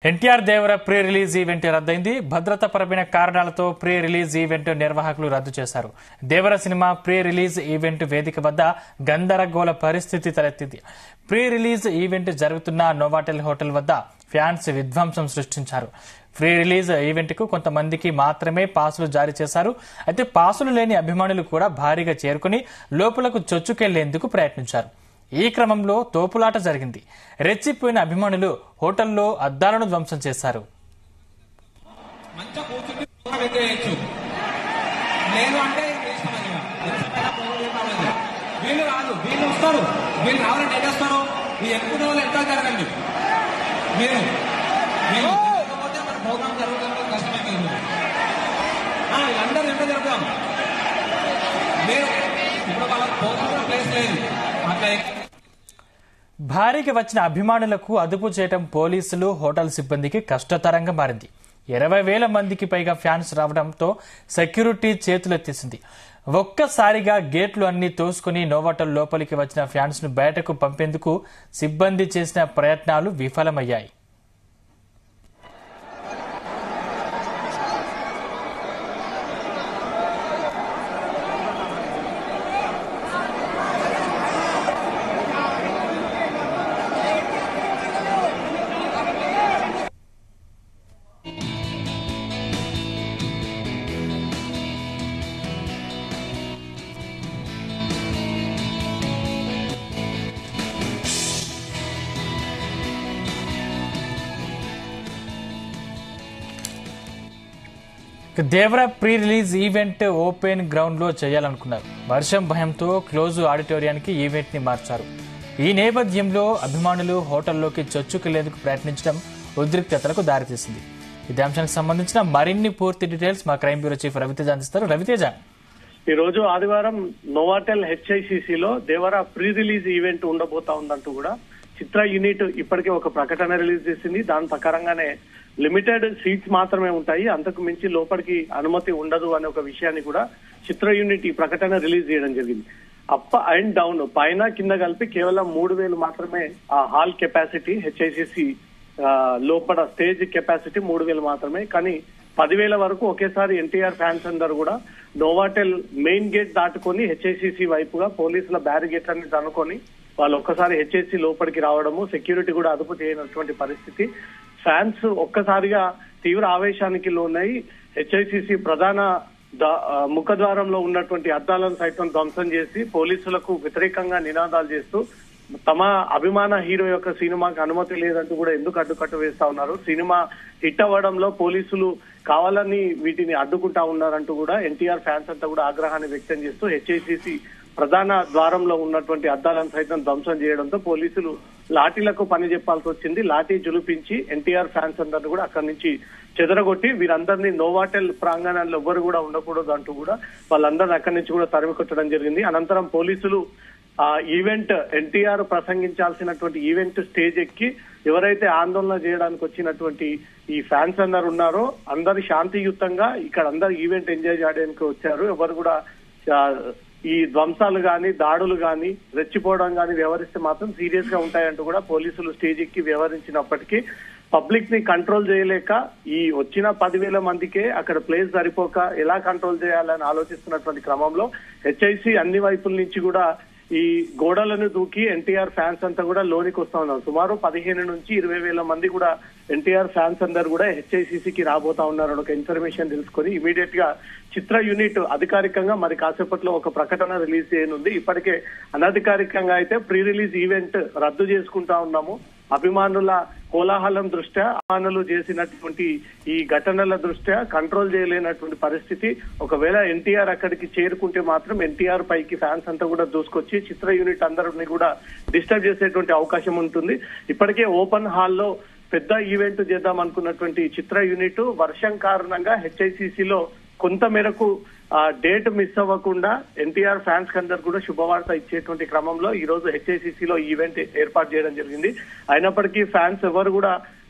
NTR Devara pre release event రద్దయింది భద్రతాపరమైన కారణాలతో ప్రీ రిలీజ్ ఈవెంట్ నిర్వాహకులు రద్దు చేశారు Devara cinema pre release event వేదిక వద్ద గందరగోళ పరిస్థితి తలెత్తింది ప్రీ రిలీజ్ ఈవెంట్ జరుగుతున్న నోవాటెల్ హోటల్ వద్ద ఫ్యాన్స్ విధ్వంసం సృష్టించారు ప్రీ రిలీజ్ ఈవెంట్ కు కొంతమందికి మాత్రమే పాసులు జారీ చేశారు అయితే పాసులు లేని అభిమానులు కూడా భారీగా చేరుకుని లోపలకు చొచ్చుకెళ్లేందుకు ప్రయత్నించారు ఈ క్రమంలో తోపులాట జరిగింది రెచ్చిపోయిన అభిమానులు హోటల్లో అద్దాలను ధ్వంసం చేశారు మంచిగా కూర్చుని ఫోటో పెట్టేయచ్చు లేదు అంటే మీ ఇష్టం అది ఇక. ఇష్టమైన ఫోటో పెట్టాలి. వీళ్ళు రాదు వీళ్ళు వస్తారు వీళ్ళు రావాలంటే ఏం చేస్తారు ఈ ఎక్కువ వాళ్ళు ఎంత జరగండి మీరు మీరు జరగకపోతే మన ప్రోగ్రామ్ జరుగుతుంది కష్టమైపోతుంది ఆ, వీళ్ళందరూ ఎంత జరుగుతాం మీరు ఇప్పుడు వాళ్ళ ప్రోగ్రామ్ ప్లేస్ లేదు అట్లా భారీగా వచ్చిన అభిమానులకు అదుపు చేయటం పోలీసులు హోటల్ సిబ్బందికి కష్టతరంగా మారింది ఇరవై వేల మందికి పైగా ఫ్యాన్స్ రావడంతో సెక్యూరిటీ చేతులెత్తేసింది ఒక్కసారిగా గేట్లు అన్ని తోసుకుని నోవాటల్ లోపలికి వచ్చిన ఫ్యాన్స్ ను బయటకు పంపేందుకు సిబ్బంది చేసిన ప్రయత్నాలు విఫలమయ్యాయి ఇక Devara pre release event open ground లో చేయాలనుకున్నారు వర్షం భయంతో క్లోజ్ ఆడిటోరియానికి ఈవెంట్ ని మార్చారు ఈ నేపథ్యంలో అభిమానులు హోటల్లోకి చొచ్చుకెళ్లేందుకు ప్రయత్నించడం ఉద్రిక్తతలకు దారితీసింది ఇదే అంశానికి సంబంధించిన మరిన్ని పూర్తి డీటెయిల్స్ మా క్రైమ్ బ్యూరో చీఫ్ రవితేజ అందిస్తారు రవితేజ ఈ రోజు ఆదివారం నోవాటెల్ హెచ్ఐసిసిలో దేవరా ప్రీ రిలీజ్ ఈవెంట్ ఉండబోతా ఉందంటూ కూడా చిత్ర యూనిట్ ఇప్పటికే ఒక ప్రకటన రిలీజ్ చేసింది దాని ప్రకారంగానే లిమిటెడ్ సీట్స్ మాత్రమే ఉంటాయి అంతకు మించి లోపలికి అనుమతి ఉండదు అనే ఒక విషయాన్ని కూడా చిత్ర యూనిట్ ఈ ప్రకటన రిలీజ్ చేయడం జరిగింది అప్ అండ్ డౌన్ పైన కింద కలిపి కేవలం మూడు వేలు మాత్రమే ఆ హాల్ కెపాసిటీ హెచ్ఐసిసి లోపల స్టేజ్ కెపాసిటీ మూడు వేలు మాత్రమే కానీ పదివేల వరకు ఒకేసారి ఎన్టీఆర్ ఫ్యాన్స్ అందరు కూడా నోవాటెల్ మెయిన్ గేట్ దాటుకొని హెచ్ఐసిసి వైపుగా పోలీసుల బ్యారిగేట్లన్నీ దనుకొని వాళ్ళు ఒక్కసారి హెచ్ఐసి లోపలికి రావడము సెక్యూరిటీ కూడా అదుపు చేయనటువంటి పరిస్థితి ఫ్యాన్స్ ఒక్కసారిగా తీవ్ర ఆవేశానికి లోనై హెచ్ఐసిసి ప్రధాన ద- ఆ, ముఖద్వారంలో ఉన్నటువంటి అద్దాలను సైతం ధ్వంసం చేసి పోలీసులకు వ్యతిరేకంగా నినాదాలు చేస్తూ తమ అభిమాన హీరో యొక్క సినిమాకి అనుమతి లేదంటూ కూడా ఎందుకు అడ్డుకట్ట వేస్తా ఉన్నారు సినిమా హిట్ అవ్వడంలో పోలీసులు కావాలని వీటిని అడ్డుకుంటా ఉన్నారంటూ కూడా ఎన్టీఆర్ ఫ్యాన్స్ అంతా కూడా ఆగ్రహాన్ని వ్యక్తం చేస్తూ హెచ్ఐసిసి ప్రధాన ద్వారంలో ఉన్నటువంటి అద్దాలను సైతం ధ్వంసం చేయడంతో పోలీసులు లాఠీలకు పని చెప్పాల్సి వచ్చింది లాఠీ జులిపించి ఎన్టీఆర్ ఫ్యాన్స్ అందరిని కూడా అక్కడి నుంచి చెదరగొట్టి వీరందరినీ నోవాటెల్ ప్రాంగణాల్లో ఎవ్వరు కూడా ఉండకూడదు అంటూ కూడా వాళ్ళందరిని అక్కడి నుంచి కూడా తరిమి కొట్టడం జరిగింది అనంతరం పోలీసులు ఆ ఈవెంట్ ఎన్టీఆర్ ప్రసంగించాల్సినటువంటి ఈవెంట్ స్టేజ్ ఎక్కి ఎవరైతే ఆందోళన చేయడానికి వచ్చినటువంటి ఈ ఫ్యాన్స్ అందరు ఉన్నారో అందరు శాంతియుతంగా ఇక్కడ అందరు ఈవెంట్ ఎంజాయ్ చేయడానికి వచ్చారు ఎవరు కూడా ఆ, ఈ ధ్వంసాలు గాని దాడులు గాని రెచ్చిపోవడం గాని వ్యవహరిస్తే మాత్రం సీరియస్ గా ఉంటాయంటూ కూడా పోలీసులు స్టేజ్ ఎక్కి వ్యవహరించినప్పటికీ పబ్లిక్ ని కంట్రోల్ చేయలేక ఈ వచ్చిన పదివేల మందికే అక్కడ ప్లేస్ సరిపోక ఎలా కంట్రోల్ చేయాలని ఆలోచిస్తున్నటువంటి క్రమంలో హెచ్ఐసి అన్ని వైపుల నుంచి కూడా ఈ గోడలను దూకి ఎన్టీఆర్ ఫ్యాన్స్ అంతా కూడా లోనికి వస్తా ఉన్నారు సుమారు పదిహేను నుంచి ఇరవై వేల మంది కూడా ఎన్టీఆర్ ఫ్యాన్స్ అందరు కూడా హెచ్ఐసిసికి రాబోతా ఉన్నారు అని ఒక ఇన్ఫర్మేషన్ తెలుసుకొని ఇమీడియట్ గా చిత్ర యూనిట్ అధికారికంగా మరి కాసేపట్లో ఒక ప్రకటన రిలీజ్ చేయనుంది ఇప్పటికే అనధికారికంగా అయితే ప్రీ రిలీజ్ ఈవెంట్ రద్దు చేసుకుంటా ఉన్నాము అభిమానుల కోలాహలం దృష్ట్యా అభిమానులు చేసినటువంటి ఈ ఘటనల దృష్ట్యా కంట్రోల్ చేయలేనటువంటి పరిస్థితి ఒకవేళ ఎన్టీఆర్ అక్కడికి చేరుకుంటే మాత్రం ఎన్టీఆర్ పైకి ఫ్యాన్స్ అంతా కూడా దూసుకొచ్చి చిత్ర యూనిట్ అందరిని కూడా డిస్టర్బ్ చేసేటువంటి అవకాశం ఉంటుంది ఇప్పటికే ఓపెన్ హాల్లో పెద్ద ఈవెంట్ చేద్దాం అనుకున్నటువంటి చిత్ర యూనిట్ వర్షం కారణంగా హెచ్ఐసిసిలో కొంత మేరకు ఆ డేట్ మిస్ అవ్వకుండా ఎన్టీఆర్ ఫ్యాన్స్ అందరు కూడా శుభవార్త ఇచ్చేటువంటి క్రమంలో ఈ రోజు హెచ్ఐసిసిలో ఈవెంట్ ఏర్పాటు చేయడం జరిగింది అయినప్పటికీ ఫ్యాన్స్ ఎవరు కూడా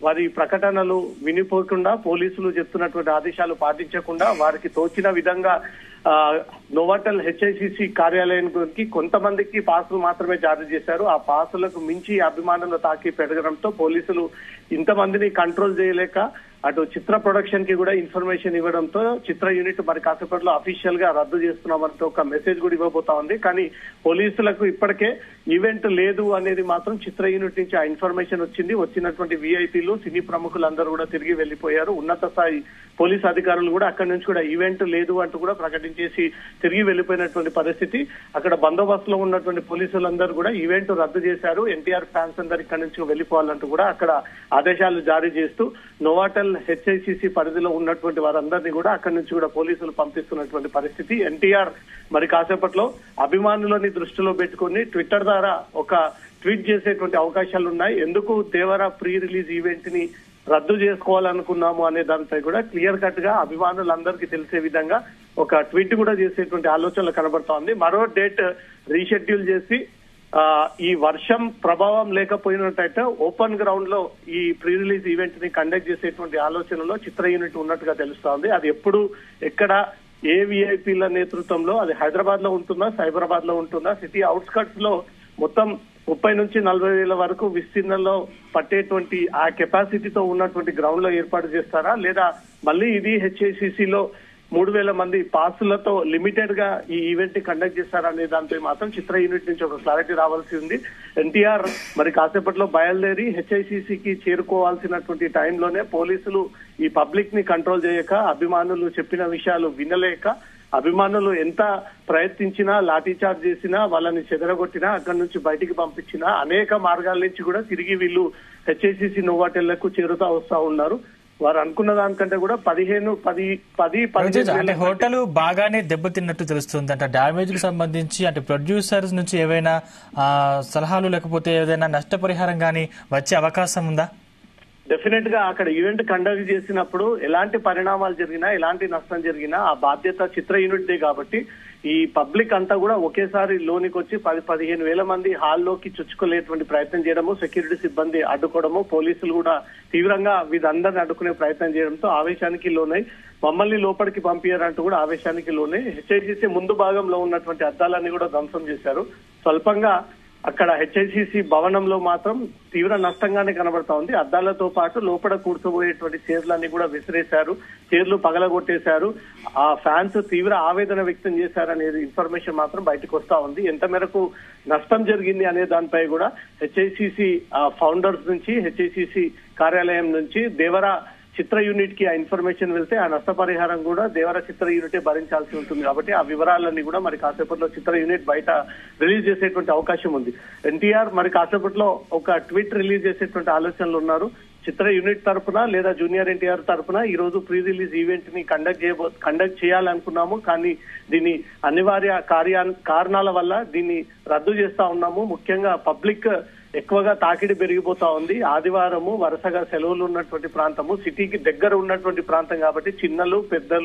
వారి ప్రకటనలు వినిపోకుండా పోలీసులు చెప్తున్నటువంటి ఆదేశాలు పాటించకుండా వారికి తోచిన విధంగా ఆ, నోవాటల్ హెచ్ఐసిసి కార్యాలయానికి కొంతమందికి పాసులు మాత్రమే జారీ చేశారు ఆ పాసులకు మించి అభిమానులు తాకి పెరగడంతో పోలీసులు ఇంతమందిని కంట్రోల్ చేయలేక అటు చిత్ర ప్రొడక్షన్ కి కూడా ఇన్ఫర్మేషన్ ఇవ్వడంతో చిత్ర యూనిట్ మరి కాసేపట్లో అఫీషియల్ గా రద్దు చేస్తున్నామంటూ ఒక మెసేజ్ కూడా ఇవ్వబోతా ఉంది కానీ పోలీసులకు ఇప్పటికే ఈవెంట్ లేదు అనేది మాత్రం చిత్ర యూనిట్ నుంచి ఆ ఇన్ఫర్మేషన్ వచ్చింది వచ్చినటువంటి విఐపీలు సినీ ప్రముఖులందరూ కూడా తిరిగి వెళ్లిపోయారు ఉన్నత స్థాయి పోలీస్ అధికారులు కూడా అక్కడి నుంచి కూడా ఈవెంట్ లేదు అంటూ కూడా ప్రకటించేసి తిరిగి వెళ్లిపోయినటువంటి పరిస్థితి అక్కడ బందోబస్తులో ఉన్నటువంటి పోలీసులందరూ కూడా ఈవెంట్ రద్దు చేశారు ఎన్టీఆర్ ఫ్యాన్స్ అందరు ఇక్కడి నుంచి వెళ్లిపోవాలంటూ కూడా అక్కడ ఆదేశాలు జారీ చేస్తూ నోవాటల్ హెచ్ఐసిసి పరిధిలో ఉన్నటువంటి వారందరినీ కూడా అక్కడి నుంచి కూడా పోలీసులు పంపిస్తున్నటువంటి పరిస్థితి ఎన్టీఆర్ మరి కాసేపట్లో అభిమానులని దృష్టిలో పెట్టుకుని ట్విట్టర్ ద్వారా ఒక ట్వీట్ చేసేటువంటి అవకాశాలు ఉన్నాయి ఎందుకు దేవరా ప్రీ రిలీజ్ ఈవెంట్ ని రద్దు చేసుకోవాలనుకున్నాము అనే దానిపై కూడా క్లియర్ కట్ గా అభిమానులందరికీ తెలిసే విధంగా ఒక ట్వీట్ కూడా చేసేటువంటి ఆలోచనలు కనబడతా ఉంది మరో డేట్ రీషెడ్యూల్ చేసి ఆ, ఈ వర్షం ప్రభావం లేకపోయినట్టయితే ఓపెన్ గ్రౌండ్ లో ఈ ప్రీ రిలీజ్ ఈవెంట్ ని కండక్ట్ చేసేటువంటి ఆలోచనలో చిత్ర యూనిట్ ఉన్నట్టుగా తెలుస్తోంది అది ఎప్పుడు ఎక్కడ ఏ విఐపీల నేతృత్వంలో అది హైదరాబాద్ లో ఉంటుందా సైబరాబాద్ లో ఉంటుందా సిటీ అవుట్స్కట్స్ లో మొత్తం ముప్పై నుంచి నలభై వేల వరకు విస్తీర్ణంలో పట్టేటువంటి ఆ కెపాసిటీతో ఉన్నటువంటి గ్రౌండ్ లో ఏర్పాటు చేస్తారా లేదా మళ్ళీ ఇది హెచ్ఐసిసి లో మూడు వేల మంది పాసులతో లిమిటెడ్ గా ఈ ఈవెంట్ ని కండక్ట్ చేస్తారనే దానిపై మాత్రం చిత్ర యూనిట్ నుంచి ఒక క్లారిటీ రావాల్సి ఉంది ఎన్టీఆర్ మరి కాసేపట్లో బయలుదేరి హెచ్ఐసిసికి చేరుకోవాల్సినటువంటి టైంలోనే పోలీసులు ఈ పబ్లిక్ ని కంట్రోల్ చేయక అభిమానులు చెప్పిన విషయాలు వినలేక అభిమానులు ఎంత ప్రయత్నించినా లాఠీ చార్జ్ చేసినా వాళ్ళని చెదరగొట్టినా అక్కడి నుంచి బయటికి పంపించినా అనేక మార్గాల నుంచి కూడా తిరిగి వీళ్ళు హెచ్ఐసిసి నోవాటెళ్లకు చేరుతా వస్తా ఉన్నారు వారు అనుకున్న దానికంటే కూడా పదిహేను పది పది రవితేజ, పదిహేను అంటే వేల హోటల్ బాగానే దెబ్బతిన్నట్టు తెలుస్తుంది అంటే డ్యామేజ్ కి సంబంధించి అంటే ప్రొడ్యూసర్స్ నుంచి ఏవైనా ఆ, సలహాలు లేకపోతే ఏదైనా నష్టపరిహారం గానీ వచ్చే అవకాశం ఉందా డెఫినెట్ గా అక్కడ ఈవెంట్ కండక్ట్ చేసినప్పుడు ఎలాంటి పరిణామాలు జరిగినా ఎలాంటి నష్టం జరిగినా ఆ బాధ్యత చిత్ర యూనిట్ దే కాబట్టి ఈ పబ్లిక్ అంతా కూడా ఒకేసారి లోనికి వచ్చి పది పదిహేను వేల మంది హాల్లోకి చుచ్చుకోలేటువంటి ప్రయత్నం చేయడము సెక్యూరిటీ సిబ్బంది అడ్డుకోవడము పోలీసులు కూడా తీవ్రంగా వీరందరిని అడ్డుకునే ప్రయత్నం చేయడంతో ఆవేశానికి లోనై మమ్మల్ని లోపలికి పంపించారంటూ కూడా ఆవేశానికి లోనై హెచ్ఐసిసి ముందు భాగంలో ఉన్నటువంటి అద్దాలన్నీ కూడా ధ్వంసం చేశారు స్వల్పంగా అక్కడ హెచ్ఐసిసి భవనంలో మాత్రం తీవ్ర నష్టంగానే కనబడతా ఉంది అద్దాలతో పాటు లోపల కూర్చోబోయేటువంటి చైర్లన్నీ కూడా విసిరేశారు చైర్లు పగలగొట్టేశారు ఆ ఫ్యాన్స్ తీవ్ర ఆవేదన వ్యక్తం చేశారనేది ఇన్ఫర్మేషన్ మాత్రం బయటకు వస్తా ఉంది ఎంత మేరకు నష్టం జరిగింది అనే దానిపై కూడా హెచ్ఐసిసి ఫౌండర్స్ నుంచి హెచ్ఐసిసి కార్యాలయం నుంచి దేవరా చిత్ర యూనిట్ కి ఆ ఇన్ఫర్మేషన్ వెళ్తే ఆ నష్టపరిహారం కూడా దేవర చిత్ర యూనిటే భరించాల్సి ఉంటుంది కాబట్టి ఆ వివరాలన్నీ కూడా మరి కాసేపట్లో చిత్ర యూనిట్ బయట రిలీజ్ చేసేటువంటి అవకాశం ఉంది ఎన్టీఆర్ మరి కాసేపట్లో ఒక ట్వీట్ రిలీజ్ చేసేటువంటి ఆలోచనలు ఉన్నారు చిత్ర యూనిట్ తరపున లేదా జూనియర్ ఎన్టీఆర్ తరపున ఈ రోజు ప్రీ రిలీజ్ ఈవెంట్ ని కండక్ట్ చేయబో కండక్ట్ చేయాలనుకున్నాము కానీ దీన్ని అనివార్య కార్యా కారణాల వల్ల దీన్ని రద్దు చేస్తా ఉన్నాము ముఖ్యంగా పబ్లిక్ ఎక్కువగా తాకిడి పెరిగిపోతా ఉంది ఆదివారము వరుసగా సెలవులు ఉన్నటువంటి ప్రాంతము సిటీకి దగ్గర ఉన్నటువంటి ప్రాంతం కాబట్టి చిన్నలు పెద్దలు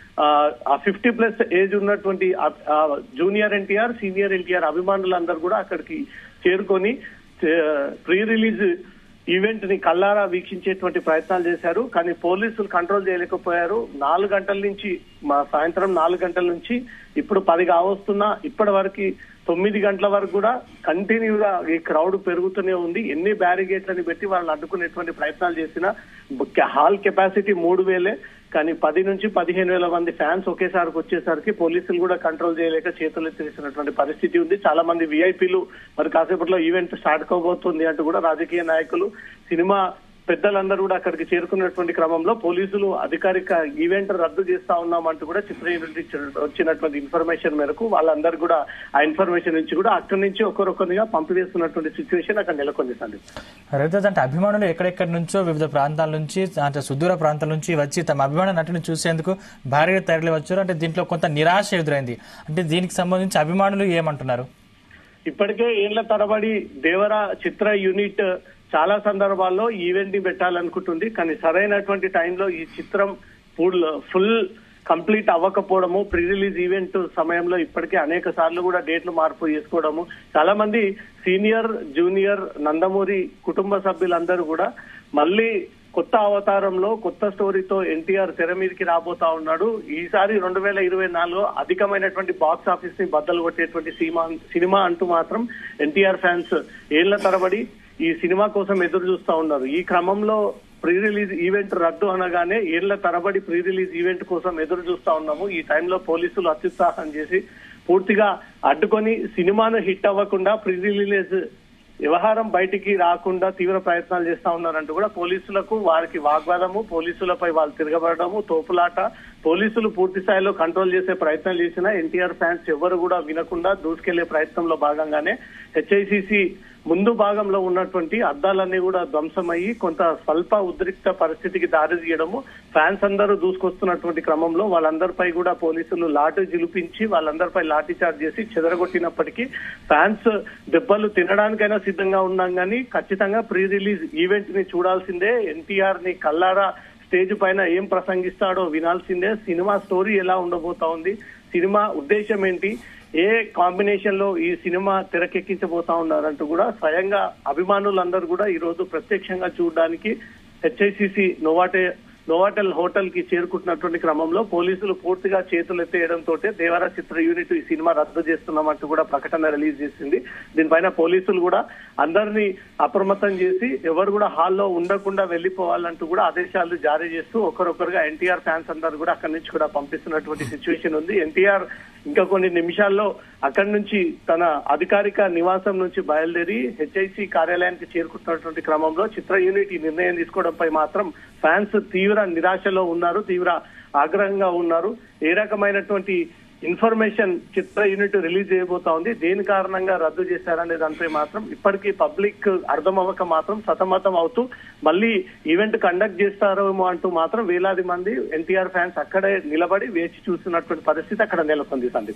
ఆ ఫిఫ్టీ ప్లస్ ఏజ్ ఉన్నటువంటి జూనియర్ ఎన్టీఆర్ సీనియర్ ఎన్టీఆర్ అభిమానులందరూ కూడా అక్కడికి చేరుకొని ప్రీ రిలీజ్ ఈవెంట్ ని కల్లారా వీక్షించేటువంటి ప్రయత్నాలు చేశారు కానీ పోలీసులు కంట్రోల్ చేయలేకపోయారు నాలుగు గంటల నుంచి మా సాయంత్రం నాలుగు గంటల నుంచి ఇప్పుడు పది కావస్తున్నా ఇప్పటి వరకు తొమ్మిది గంటల వరకు కూడా కంటిన్యూగా ఈ క్రౌడ్ పెరుగుతూనే ఉంది ఎన్ని బ్యారిగేట్లని పెట్టి వాళ్ళని అడ్డుకునేటువంటి ప్రయత్నాలు చేసినా హాల్ కెపాసిటీ మూడు వేలే కానీ పది నుంచి పదిహేను వేల మంది ఫ్యాన్స్ ఒకేసారికి వచ్చేసరికి పోలీసులు కూడా కంట్రోల్ చేయలేక చేతులు ఎత్తేసినటువంటి పరిస్థితి ఉంది చాలా మంది విఐపీలు మరి కాసేపట్లో ఈవెంట్ స్టార్ట్ కాబోతుంది అంటూ కూడా రాజకీయ నాయకులు సినిమా పెద్దలందరూ కూడా అక్కడికి చేరుకున్నటువంటి క్రమంలో పోలీసులు అధికారిక ఈవెంట్ రద్దు చేస్తా ఉన్నామంటూ కూడా చిత్ర యూనిట్ నుంచి వచ్చినటువంటి ఇన్ఫర్మేషన్ మేరకు వాళ్ళందరూ కూడా ఆ ఇన్ఫర్మేషన్ నుంచి కూడా అక్కడి నుంచి ఒకరొకరిగా పంపివేస్తున్నటువంటి సిచ్యువేషన్ అక్కడ నెలకొంది సందీప్ రవితేజ్ అంటే అభిమానులు ఎక్కడెక్కడి నుంచో వివిధ ప్రాంతాల నుంచి అంటే సుదూర ప్రాంతాల నుంచి వచ్చి తమ అభిమాన నటుని చూసేందుకు భారీగా తరలి వచ్చారు అంటే దీంట్లో కొంత నిరాశ ఎదురైంది అంటే దీనికి సంబంధించి అభిమానులు ఏమంటున్నారు ఇప్పటికే ఏళ్ల తరబడి దేవరా చిత్ర యూనిట్ చాలా సందర్భాల్లో ఈవెంట్ ని పెట్టాలనుకుంటుంది కానీ సరైనటువంటి టైంలో ఈ చిత్రం ఫుల్ ఫుల్ కంప్లీట్ అవ్వకపోవడము ప్రీ రిలీజ్ ఈవెంట్ సమయంలో ఇప్పటికే అనేక సార్లు కూడా డేట్లు మార్పు చేసుకోవడము చాలా మంది సీనియర్ జూనియర్ నందమూరి కుటుంబ సభ్యులందరూ కూడా మళ్ళీ కొత్త అవతారంలో కొత్త స్టోరీతో ఎన్టీఆర్ తెర మీదకి రాబోతా ఉన్నాడు ఈసారి రెండు వేల ఇరవై నాలుగులో అధికమైనటువంటి బాక్స్ ఆఫీస్ ని బద్దలు కొట్టేటువంటి సినిమా సినిమా అంటూ మాత్రం ఎన్టీఆర్ ఫ్యాన్స్ ఏళ్ల తరబడి ఈ సినిమా కోసం ఎదురు చూస్తా ఉన్నారు ఈ క్రమంలో ప్రీ రిలీజ్ ఈవెంట్ రద్దు అనగానే ఏళ్ల తరబడి ప్రీ రిలీజ్ ఈవెంట్ కోసం ఎదురు చూస్తా ఉన్నాము ఈ టైంలో పోలీసులు అత్యుత్సాహం చేసి పూర్తిగా అడ్డుకొని సినిమాను హిట్ అవ్వకుండా ప్రీ రిలీజ్ వ్యవహారం బయటికి రాకుండా తీవ్ర ప్రయత్నాలు చేస్తా ఉన్నారంటూ కూడా పోలీసులకు వారికి వాగ్వాదము పోలీసులపై వాళ్ళు తిరగబడము తోపులాట పోలీసులు పూర్తి స్థాయిలో కంట్రోల్ చేసే ప్రయత్నం చేసినా ఎన్టీఆర్ ఫ్యాన్స్ ఎవరు కూడా వినకుండా దూసుకెళ్లే ప్రయత్నంలో భాగంగానే హెచ్ఐసిసి ముందు భాగంలో ఉన్నటువంటి అద్దాలన్నీ కూడా ధ్వంసమయ్యి కొంత స్వల్ప ఉద్రిక్త పరిస్థితికి దారి తీయడము ఫ్యాన్స్ అందరూ దూసుకొస్తున్నటువంటి క్రమంలో వాళ్ళందరిపై కూడా పోలీసులు లాఠీ జిలిపించి వాళ్ళందరిపై లాఠీ చార్జ్ చేసి చెదరగొట్టినప్పటికీ ఫ్యాన్స్ దెబ్బలు తినడానికైనా సిద్ధంగా ఉన్నాం కానీ ఖచ్చితంగా ప్రీ రిలీజ్ ఈవెంట్ ని చూడాల్సిందే ఎన్టీఆర్ ని కల్లారా స్టేజ్ పైన ఏం ప్రసంగిస్తాడో వినాల్సిందే సినిమా స్టోరీ ఎలా ఉండబోతా ఉంది సినిమా ఉద్దేశం ఏంటి ఏ కాంబినేషన్ లో ఈ సినిమా తెరకెక్కించబోతా ఉన్నారంటూ కూడా స్వయంగా అభిమానులందరూ కూడా ఈ రోజు ప్రత్యక్షంగా చూడడానికి హెచ్ఐసిసి నోవాటే నోవాటెల్ హోటల్ కి చేరుకుంటున్నటువంటి క్రమంలో పోలీసులు పూర్తిగా చేతులు ఎత్తేయడంతో దేవరా చిత్ర యూనిట్ ఈ సినిమా రద్దు చేస్తున్నామంటూ కూడా ప్రకటన రిలీజ్ చేసింది దీనిపైన పోలీసులు కూడా అందరినీ అప్రమత్తం చేసి ఎవరు కూడా హాల్లో ఉండకుండా వెళ్లిపోవాలంటూ కూడా ఆదేశాలు జారీ చేస్తూ ఒకరొకరుగా ఎన్టీఆర్ ఫ్యాన్స్ అందరూ కూడా అక్కడి నుంచి కూడా పంపిస్తున్నటువంటి సిచ్యువేషన్ ఉంది ఎన్టీఆర్ ఇంకా కొన్ని నిమిషాల్లో అక్కడి నుంచి తన అధికారిక నివాసం నుంచి బయలుదేరి హెచ్ఐసి కార్యాలయానికి చేరుకుంటున్నటువంటి క్రమంలో చిత్ర యూనిట్ ఈ నిర్ణయం తీసుకోవడంపై మాత్రం ఫ్యాన్స్ తీవ్ర నిరాశలో ఉన్నారు తీవ్ర ఆగ్రహంగా ఉన్నారు ఏ రకమైనటువంటి ఇన్ఫర్మేషన్ చిత్ర యూనిట్ రిలీజ్ చేయబోతా ఉంది దేని కారణంగా రద్దు చేశారనే దానిపై మాత్రం ఇప్పటికీ పబ్లిక్ అర్థం అవ్వక మాత్రం సతమతం అవుతూ మళ్ళీ ఈవెంట్ కండక్ట్ చేస్తారేమో అంటూ మాత్రం వేలాది మంది ఎన్టీఆర్ ఫ్యాన్స్ అక్కడే నిలబడి వేచి చూస్తున్నటువంటి పరిస్థితి అక్కడ నెలకొంది సందీప్